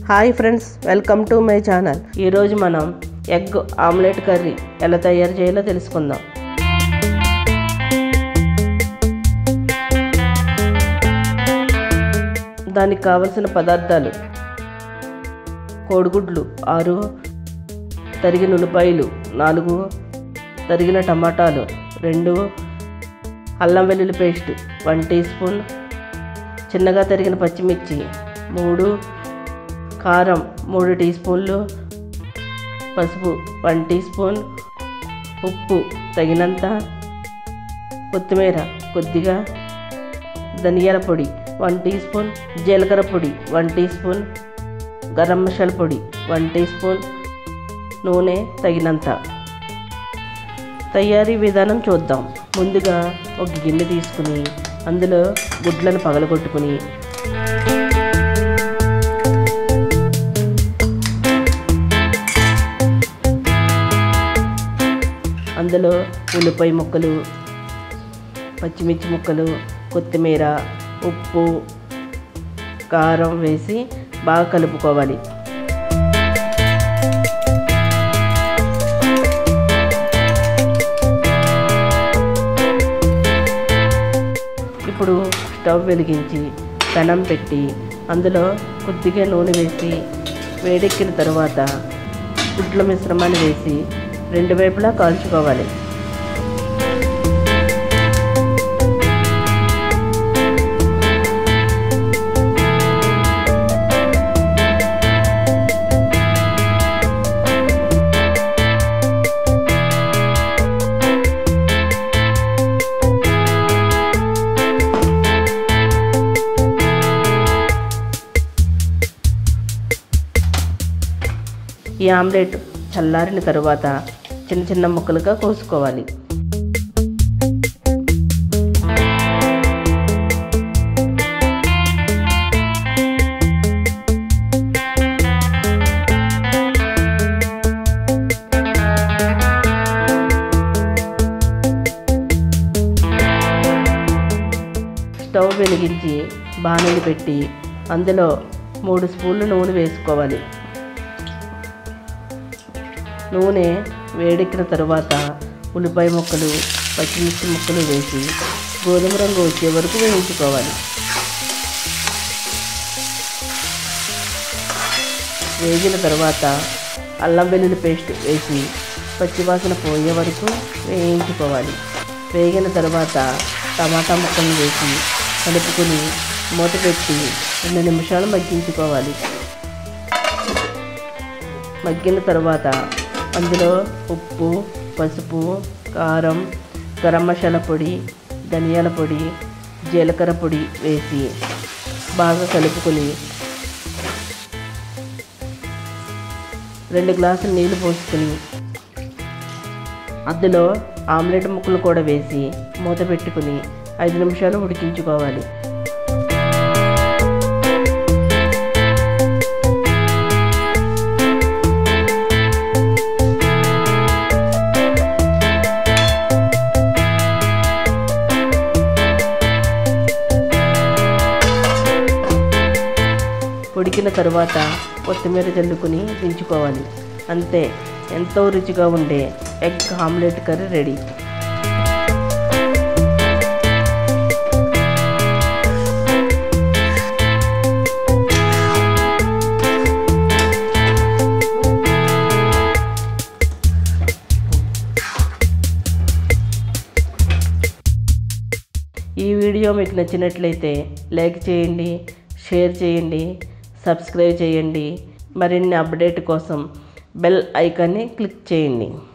hi friends welcome to my channel ఈరోజు మనం egg omelette curry ఎలా తయారు చేయాలో తెలుసుకుందాం దానికి కావలసిన పదార్థాలు కోడిగుడ్లు ఆరు తరిగిన ఉల్లిపాయలు నాలుగు తరిగిన టమాటాలు రెండు అల్లం వెల్లుల్లి పేస్ట్ వన్ టీ స్పూన్ చిన్నగా తరిగిన పచ్చిమిర్చి మూడు కారం మూడు టీ స్పూన్లు పసుపు వన్ టీ స్పూన్ ఉప్పు తగినంత కొత్తిమీర కొద్దిగా ధనియాల పొడి వన్ టీ స్పూన్ జీలకర్ర పొడి one teaspoon garam masala పొడి వన్ టీ స్పూన్ నూనె తగినంత తయారీ విధానం చూద్దాం ముందుగా ఒక గిన్నె తీసుకుని అందులో గుడ్లను పగలగొట్టుకుని అందులో ఉల్లిపాయ ముక్కలు పచ్చిమిర్చి ముక్కలు కొత్తిమీర ఉప్పు కారం వేసి బాగా కలుపుకోవాలి ఇప్పుడు స్టవ్ వెలిగించి పెనం పెట్టి అందులో కొద్దిగా నూనె వేసి వేడెక్కిన తర్వాత గుడ్ల మిశ్రమాన్ని వేసి రెండు వైపులా కాల్చుకోవాలి ఈ ఆమ్లెట్ చల్లారిన తరువాత చిన్న చిన్న ముక్కలుగా కోసుకోవాలి స్టవ్ వెలిగించి బాణలు పెట్టి అందులో మూడు స్పూన్లు నూనె వేసుకోవాలి నూనె వేడెక్కిన తరువాత ఉల్లిపాయ ముక్కలు పచ్చిమిర్చి ముక్కలు వేసి గోధుమ రంగు వచ్చే వరకు వేయించుకోవాలి వేగిన తర్వాత అల్లం వెల్లుల్లి పేస్ట్ వేసి పచ్చివాసన పోయే వరకు వేయించుకోవాలి వేగిన తర్వాత టమాటా ముక్కలను వేసి కలుపుకొని మూత పెట్టి రెండు నిమిషాలు మగ్గించుకోవాలి మగ్గిన తర్వాత అందులో ఉప్పు పసుపు కారం గరం మసాలా పొడి ధనియాల పొడి జీలకర్ర పొడి వేసి బాగా కలుపుకొని రెండు గ్లాసులు నీళ్లు పోసుకొని అందులో ఆమ్లెట్ ముక్కలు కూడా వేసి మూత పెట్టుకుని ఐదు నిమిషాలు ఉడికించుకోవాలి ఉడికిన తరువాత కొత్తిమీర చల్లుకుని దించుకోవాలి అంతే ఎంతో రుచిగా ఉండే ఎగ్ ఆమ్లెట్ కర్రీ రెడీ ఈ వీడియో మీకు నచ్చినట్లయితే లైక్ చేయండి షేర్ చేయండి సబ్స్క్రైబ్ చేయండి మరిన్ని అప్డేట్ కోసం బెల్ ఐకాన్ని క్లిక్ చేయండి